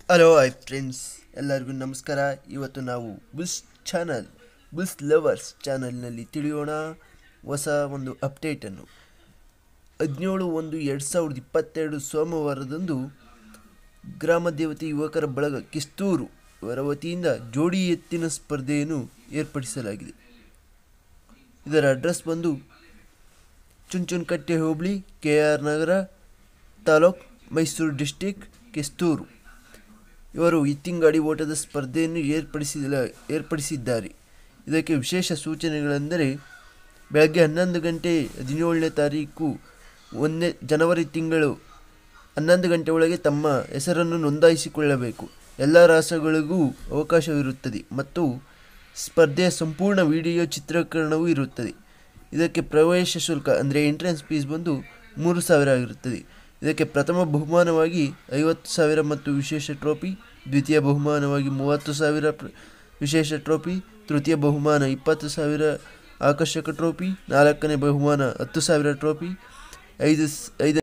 hello I friends ಎಲ್ಲರಿಗೂ ನಮಸ್ಕಾರ ಇವತ್ತು ನಾವು ಬುಲ್ಸ್ ಚಾನಲ್ ಬುಲ್ಸ್ ಲವರ್ಸ್ ಚಾನಲ್ನಲ್ಲಿ ತಿಳಿಯೋಣ ಹೊಸ ಒಂದು ಅಪ್ಡೇಟನ್ನು ಹದಿನೇಳು ಒಂದು ಎರಡು ಸಾವಿರದ ಇಪ್ಪತ್ತೆರಡು ಸೋಮವಾರದಂದು ಗ್ರಾಮ ದೇವತೆ ಯುವಕರ ಬಳಗ ಕಿಸ್ತೂರು ಇವರ ವತಿಯಿಂದ ಜೋಡಿ ಎತ್ತಿನ ಸ್ಪರ್ಧೆಯನ್ನು ಏರ್ಪಡಿಸಲಾಗಿದೆ ಇದರ ಅಡ್ರೆಸ್ ಬಂದು Chunchanakatte hobli K R Nagar taluk Mysuru district Kisturu ಇವರು ಇತ್ತಿಂಗಾಡಿ ಓಟದ ಸ್ಪರ್ಧೆಯನ್ನು ಏರ್ಪಡಿಸಿದ ಏರ್ಪಡಿಸಿದ್ದಾರೆ ಇದಕ್ಕೆ ವಿಶೇಷ ಸೂಚನೆಗಳೆಂದರೆ ಬೆಳಗ್ಗೆ ಹನ್ನೊಂದು ಗಂಟೆ ಹದಿನೇಳನೇ ತಾರೀಕು ಒಂದನೇ ಜನವರಿ ತಿಂಗಳು ಹನ್ನೊಂದು ಗಂಟೆ ಒಳಗೆ ತಮ್ಮ ಹೆಸರನ್ನು ನೋಂದಾಯಿಸಿಕೊಳ್ಳಬೇಕು ಎಲ್ಲ ರಾಷ್ಟ್ರಗಳಿಗೂ ಅವಕಾಶವಿರುತ್ತದೆ ಮತ್ತು ಸ್ಪರ್ಧೆಯ ಸಂಪೂರ್ಣ ವಿಡಿಯೋ ಚಿತ್ರೀಕರಣವೂ ಇರುತ್ತದೆ ಇದಕ್ಕೆ ಪ್ರವೇಶ ಶುಲ್ಕ ಅಂದರೆ ಎಂಟ್ರೆನ್ಸ್ ಫೀಸ್ ಬಂದು ಮೂರು ಸಾವಿರ ಆಗಿರುತ್ತದೆ ಇದಕ್ಕೆ ಪ್ರಥಮ ಬಹುಮಾನವಾಗಿ ಐವತ್ತು ಸಾವಿರ ಮತ್ತು ವಿಶೇಷ ಟ್ರೋಫಿ ದ್ವಿತೀಯ ಬಹುಮಾನವಾಗಿ ಮೂವತ್ತು ಸಾವಿರ ಪ್ರ- ವಿಶೇಷ ಟ್ರೋಫಿ ತೃತೀಯ ಬಹುಮಾನ ಇಪ್ಪತ್ತು ಸಾವಿರ ಆಕರ್ಷಕ ಟ್ರೋಫಿ ನಾಲ್ಕನೇ ಬಹುಮಾನ ಹತ್ತು ಸಾವಿರ ಟ್ರೋಫಿ ಐದು ಸ್- ಐದು